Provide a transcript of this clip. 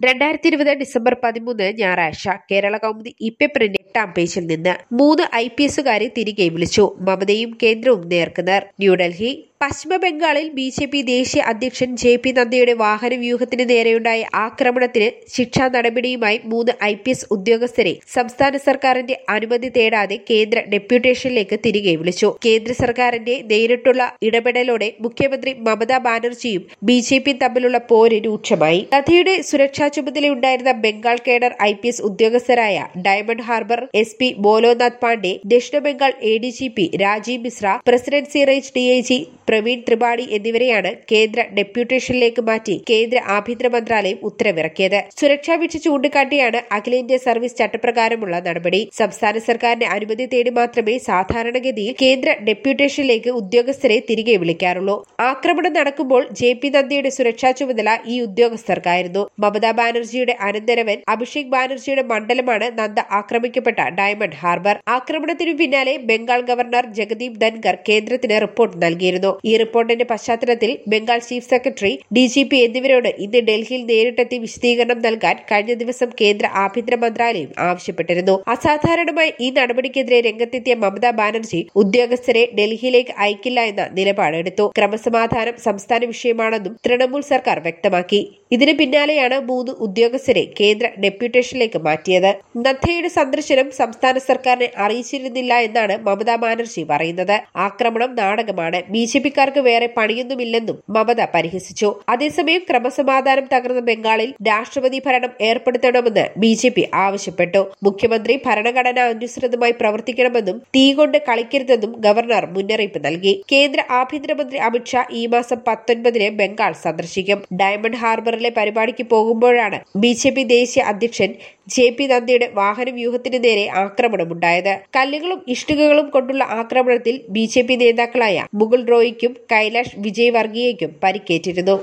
രണ്ടായിരത്തി ഇരുപത് ഡിസംബർ പതിമൂന്ന് ഞായറാഴ്ച കേരള കൗമുദി ഇപ്പപ്രിന്റ് എട്ടാം പേജിൽ നിന്ന് മൂന്ന് ഐ പി എസുകാരെ തിരികെ വിളിച്ചു മമതയും കേന്ദ്രവും നേർക്കുനേർ ന്യൂഡൽഹി പശ്ചിമ ബംഗാളിൽ ബി ജെ പി ദേശീയ അധ്യക്ഷൻ ജെ പി നദ്ദയുടെ വാഹനവ്യൂഹത്തിന് നേരെയുണ്ടായ ആക്രമണത്തിന് ശിക്ഷാ നടപടിയുമായി മൂന്ന് ഐ പി എസ് ഉദ്യോഗസ്ഥരെ സംസ്ഥാന സർക്കാരിന്റെ അനുമതി തേടാതെ കേന്ദ്ര ഡെപ്യൂട്ടേഷനിലേക്ക് തിരികെ വിളിച്ചു കേന്ദ്ര സർക്കാരിന്റെ നേരിട്ടുള്ള ഇടപെടലോടെ മുഖ്യമന്ത്രി മമതാ ബാനർജിയും ബി ജെ പിയും തമ്മിലുള്ള പോര് രൂക്ഷമായി നദ്ദയുടെ സുരക്ഷാ ചുമതലയുണ്ടായിരുന്ന Bengal cadre I P S ഉദ്യോഗസ്ഥരായ ഡയമണ്ട് ഹാർബർ എസ് പി ബോലോനാഥ് പാണ്ഡെ ദക്ഷിണ Bengal A D G P Rajeev Mishra presidency range D I G Praveen Tripathi എന്നിവരെയാണ് കേന്ദ്ര ഡെപ്യൂട്ടേഷനിലേക്ക് മാറ്റി കേന്ദ്ര ആഭ്യന്തര മന്ത്രാലയം ഉത്തരവിറക്കിയത് സുരക്ഷാ വീഴ്ച ചൂണ്ടിക്കാട്ടിയാണ് അഖിലേന്ത്യാ സർവീസ് ചട്ടപ്രകാരമുള്ള നടപടി സംസ്ഥാന സർക്കാരിന്റെ അനുമതി തേടി മാത്രമേ സാധാരണഗതിയിൽ കേന്ദ്ര ഡെപ്യൂട്ടേഷനിലേക്ക് ഉദ്യോഗസ്ഥരെ തിരികെ വിളിക്കാറുള്ളൂ ആക്രമണം നടക്കുമ്പോൾ ജെ പി നദ്ദയുടെ സുരക്ഷാ ചുമതല ഈ ഉദ്യോഗസ്ഥർക്കായിരുന്നു മമതാ ബാനർജിയുടെ അനന്തരവൻ അഭിഷേക് ബാനർജിയുടെ മണ്ഡലമാണ് നദ്ദ ആക്രമിക്കപ്പെട്ട ഡയമണ്ട് ഹാർബർ ആക്രമണത്തിനു പിന്നാലെ ബംഗാൾ ഗവർണർ ജഗദീപ് ധൻകർ കേന്ദ്രത്തിന് റിപ്പോർട്ട് നൽകിയിരുന്നു ഈ റിപ്പോർട്ടിന്റെ പശ്ചാത്തലത്തിൽ Bengal chief secretary D G P എന്നിവരോട് ഇന്ന് ഡൽഹിയിൽ നേരിട്ടെത്തി വിശദീകരണം നൽകാൻ കഴിഞ്ഞ ദിവസം കേന്ദ്ര ആഭ്യന്തര മന്ത്രാലയം ആവശ്യപ്പെട്ടിരുന്നു അസാധാരണമായ ഈ നടപടിക്കെതിരെ രംഗത്തെത്തിയ മമതാ ബാനർജി ഉദ്യോഗസ്ഥരെ ഡൽഹിയിലേക്ക് അയക്കില്ല എന്ന നിലപാടെടുത്തു ക്രമസമാധാനം സംസ്ഥാന വിഷയമാണെന്നും തൃണമൂൽ സർക്കാർ വ്യക്തമാക്കി ഇതിന് പിന്നാലെയാണ് മൂന്ന് ഉദ്യോഗസ്ഥരെ കേന്ദ്ര ഡെപ്യൂട്ടേഷനിലേക്ക് മാറ്റിയത് നദ്ദയുടെ സന്ദർശനം സംസ്ഥാന സർക്കാരിനെ അറിയിച്ചിരുന്നില്ല എന്നാണ് മമതാ ബാനർജി പറയുന്നത് ആക്രമണം നാടകമാണ് ബി ജെ പിക്കാർക്ക് വേറെ പണിയൊന്നുമില്ലെന്നും മമത പരിഹസിച്ചു അതേസമയം ക്രമസമാധാനം തകർന്ന ബംഗാളിൽ രാഷ്ട്രപതി ഭരണം ഏർപ്പെടുത്തണമെന്ന് ബി ജെ പി ആവശ്യപ്പെട്ടു മുഖ്യമന്ത്രി ഭരണഘടനാ അനുസൃതമായി പ്രവർത്തിക്കണമെന്നും തീ കൊണ്ട് കളിക്കരുതെന്നും ഗവർണർ മുന്നറിയിപ്പ് നൽകി കേന്ദ്ര ആഭ്യന്തരമന്ത്രി അമിത്ഷാ ഈ മാസം പത്തൊൻപതിന് ബംഗാൾ സന്ദർശിക്കും ഡയമണ്ട് ഹാർബറിലെ പരിപാടിക്ക് പോകുമ്പോഴാണ് ബി ജെ പി ദേശീയ അധ്യക്ഷൻ ജെ പി നദ്ദയുടെ വാഹനവ്യൂഹത്തിന് നേരെ ആക്രമണമുണ്ടായത് കല്ലുകളും ഇഷ്ടികകളും കൊണ്ടുള്ള ആക്രമണത്തിൽ ബി ജെ പി നേതാക്കളായ മുകുൾ റോയിക്കും കൈലാഷ് വിജയ് വർഗീയയ്ക്കും പരിക്കേറ്റിരുന്നു